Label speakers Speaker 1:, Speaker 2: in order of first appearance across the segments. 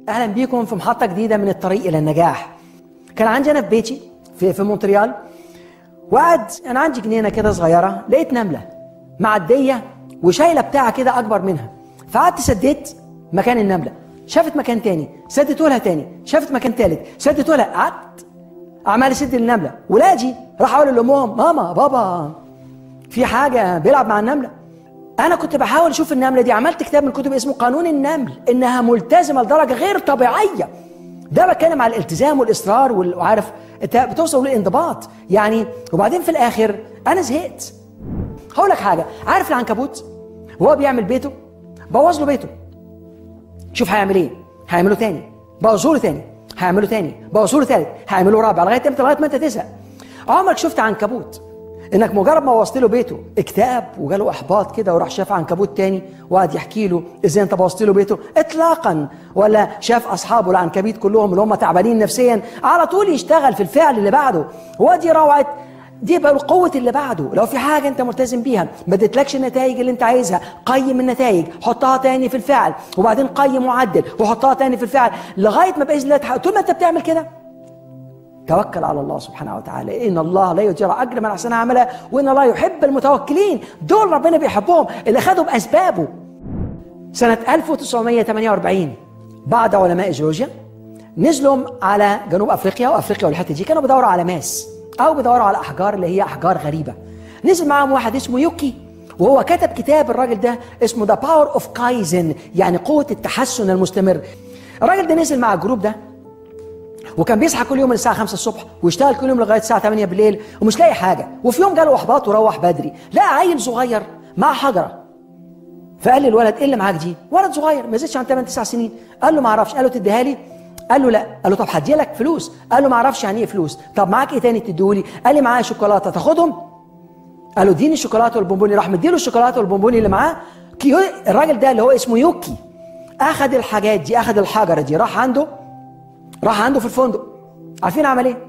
Speaker 1: اهلا بيكم في محطه جديده من الطريق الى النجاح كان عندي انا في بيتي في في مونتريال وقعد انا عندي جنينه كده صغيره لقيت نمله معديه وشايله بتاعه كده اكبر منها فقعدت سديت مكان النمله شافت مكان تاني سدته لها تاني شافت مكان تالت سدته لها قعدت عمال اسد النمله ولادي راح اقول لامهم ماما بابا في حاجه بيلعب مع النمله انا كنت بحاول اشوف النمله دي عملت كتاب من الكتب اسمه قانون النمل انها ملتزمه لدرجه غير طبيعيه ده بتكلم على الالتزام والاصرار وال- وعارف انت بتوصل للانضباط يعني وبعدين في الاخر انا زهقت هقول لك حاجه عارف العنكبوت وهو بيعمل بيته بوظ له بيته شوف هيعمل ايه هيعمله تاني بوظه له تاني هيعمله تاني بوظه له تالت هيعمله رابع لغايه امتى لغايه ما انت تزهق عمرك شفت عنكبوت انك مجرد ما وصلت له بيته اكتئاب وجاله احباط كده وراح شاف عنكبوت تاني وقعد يحكي له ازاي انت بوظت له بيته اطلاقا ولا شاف اصحابه العنكبيت كلهم اللي هم تعبانين نفسيا على طول يشتغل في الفعل اللي بعده ودي روعه دي بقى قوة اللي بعده لو في حاجة انت ملتزم بيها ما ادتلكش النتائج اللي انت عايزها قيم النتائج حطها تاني في الفعل وبعدين قيم وعدل وحطها تاني في الفعل لغاية ما بإذن الله تحقق طول ما انت بتعمل كده توكل على الله سبحانه وتعالى ان الله لا يضيع اجر من احسن عملا وان الله يحب المتوكلين دول ربنا بيحبهم اللي خدوا باسبابه سنة 1948 بعض علماء جورجيا نزلوا على جنوب افريقيا وافريقيا والحته دي كانوا بيدوروا على ماس او بيدوروا على احجار اللي هي احجار غريبه نزل معاهم واحد اسمه يوكي وهو كتب كتاب الراجل ده اسمه ذا باور اوف كايزن يعني قوه التحسن المستمر الراجل ده نزل مع الجروب ده وكان بيصحى كل يوم من الساعه 5 الصبح ويشتغل كل يوم لغايه الساعه 8 بالليل ومش لاقي حاجه وفي يوم جاله احباط وروح بدري لقى عيل صغير مع حجره فقال للولد ايه اللي معاك دي؟ ولد صغير ما يزيدش عن 8 9 سنين قال له ما اعرفش قال له تديها لي؟ قال له لا قال له طب هدي لك فلوس قال له ما اعرفش يعني ايه فلوس طب معاك ايه تاني تديهولي؟ قال لي معايا شوكولاته تاخدهم؟ قال له اديني الشوكولاته والبونبوني راح مديله الشوكولاته والبونبوني اللي معاه كيو الراجل ده اللي هو اسمه يوكي اخذ الحاجات دي اخذ الحجره دي راح عنده راح عنده في الفندق عارفين عمل ايه؟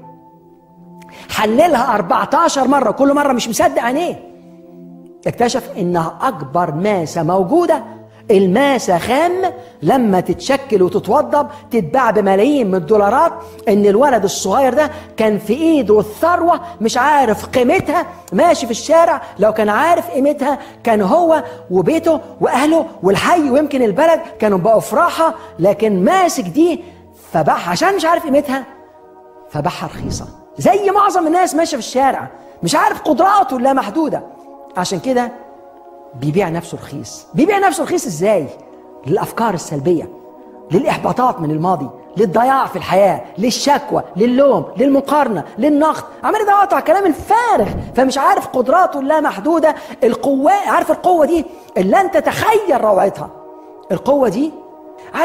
Speaker 1: حللها 14 مره كل مره مش مصدق عينيه اكتشف انها اكبر ماسه موجوده الماسه خام لما تتشكل وتتوضب تتباع بملايين من الدولارات ان الولد الصغير ده كان في ايده الثروه مش عارف قيمتها ماشي في الشارع لو كان عارف قيمتها كان هو وبيته واهله والحي ويمكن البلد كانوا بقوا في راحه لكن ماسك دي فباعها عشان مش عارف قيمتها فباعها رخيصه زي معظم الناس ماشيه في الشارع مش عارف قدراته لا محدوده عشان كده بيبيع نفسه رخيص بيبيع نفسه رخيص ازاي للافكار السلبيه للاحباطات من الماضي للضياع في الحياه للشكوى للوم للمقارنه للنقد عمال يدور على الكلام الفارغ فمش عارف قدراته اللا محدوده القوه عارف القوه دي اللي انت تتخيل روعتها القوه دي